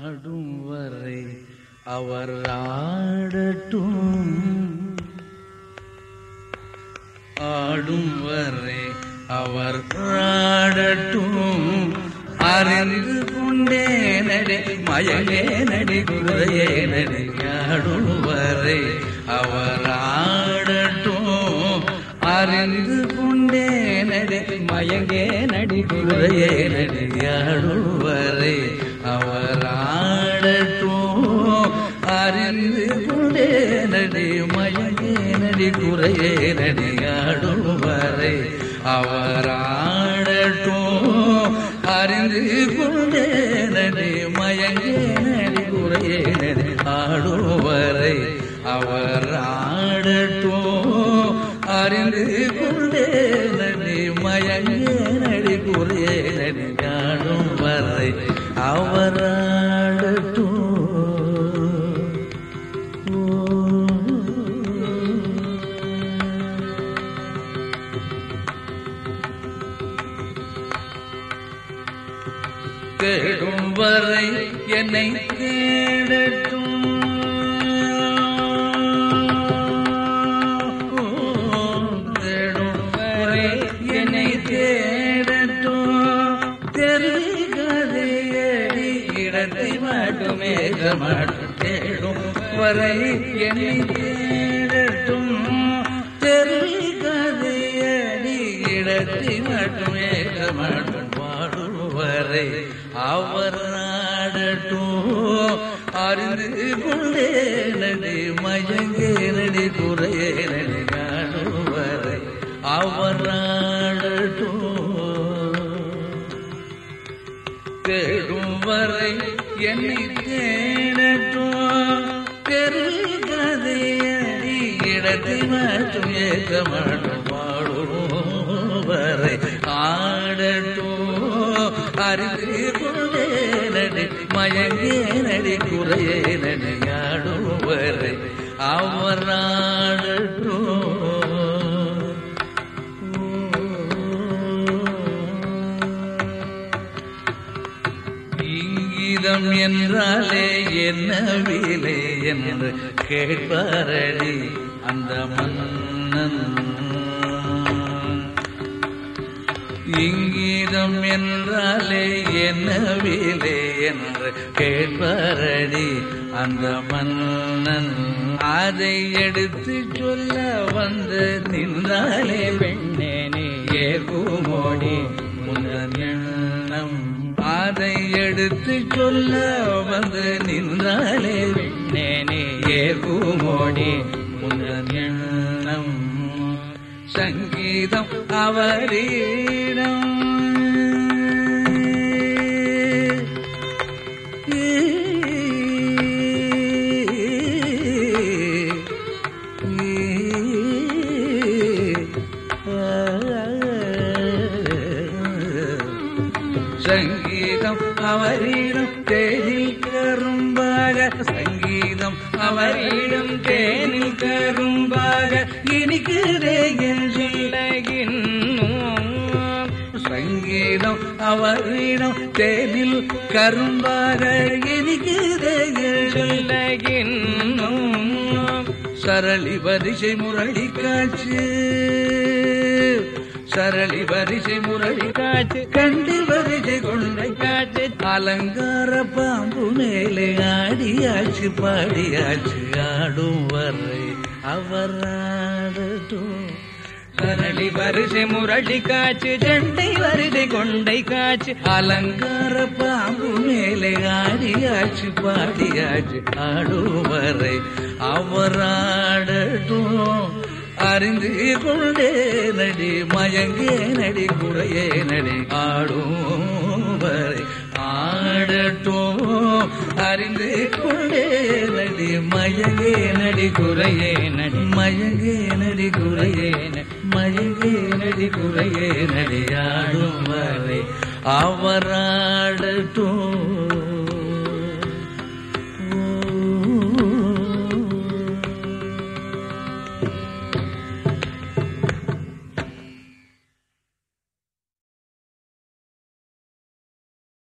ஆடும் வரை அவர் ஆடட்டும் ஆடும் வரை அவர் ஆடட்டும் அறிந்து கொண்டே நடி மயங்கே நடி குறையே நடி ஆடும் வரை அவர் ஆடட்டும் அறிந்து கொண்டே நடி மயங்கே நடி குறையே நடி ஆடும் வரை அவர் ஆடட்டும் அறிந்து கொண்டே நடி மயங்கே நடி குறையே நடி ஆடும் வரை அவர் ஆடட்டும் அறிந்து கொண்டே நடி மயங்கே நடி குறையே நடி ஆடும் வரை அவர் ஆடட்டும் அறிந்து கொண்டே நடி மயங்கே நடி குறையே நடி ஆடும் வரை அவர் ஆடட்டும் தேடும் வரை என்னை தேடட்டும் தேடும் வரை என்னை தேடட்டும் தெருவி கதையடி இடத்தை மட்டுமே மாட்டும் தேடும் வரை என்னை தேடட்டும் தெருவி கதையடி இடத்தை மட்டுமே மாட்டும் பாடும் வரை அவர் நாடட்டும் அறிந்து கொண்டே நடி மயங்கே நடி குறையே நடி நாடும் வரை அவர் நாடட்டும் தேடும் வரை என்னை தேடட்டும் பெருகதையடி இடத்தை மாற்றும் ஏற்க மாட்டும் பாடும் வரை ஆடட்டும் அறிந்து கொண்டே நடி மயங்கே நடி குறையே நடி ஆடும் வரை அவர் ஆடட்டும் இங்கிதம் என்றாலே என்ன விலை என்று கேட்பாரடி அந்த மன்னன் இங்கிதம் என்றாலே என்ன விலை என்று கேட்பாரடி அந்த மன்னன் அதை எடுத்து சொல்ல வந்து நின்றாலே பெண்ணே நீ ஏகுமோடி முந்தன் எண்ணம் அதை எடுத்து சொல்ல வந்து நின்றாலே பெண்ணே நீ ஏகுமோடி முந்தன் எண்ணம் சங்கீதம் அவரிடம் சங்கீதம் அவரிடம் தேனில் கரும்பாக சங்கீதம் அவரிடம் தேனில் கரும்பாக இனிக்கிறே என் சொல்லுகின்றோம் சங்கீதம் அவரிடம் தேனில் கரும்பாக இனிக்கிறே என் சொல்லுகின்றோம் சரளி வரிசை முரளி காட்சி சரளி வரிசை முரளி காட்சி கண்டி வரிசை கொண்டை காட்சி அலங்கார பாம்பு மேலே ஆடியாச்சு பாடியாச்சு ஆடும் வரை அவர் ஆடட்டும் சரளி வரிசை முரளி காச்சு ஜண்டை வரிசை கொண்டை காச்சு அலங்கார பாம்பு மேலே ஆடியாச்சு பாடியாச்சு ஆடும் வரை அவர் ஆடட்டும் அறிந்து கொண்டே நடி மயங்கே நடி குறையே நடி ஆடும் வரை ஆடட்டும் அறிந்து கொண்டே நடி மயங்கே நடி குறையே நடி மயங்கே நடி குறையே நடி மயங்கே நடி குறையே நடி ஆடும் வரை அவர் ஆடட்டும்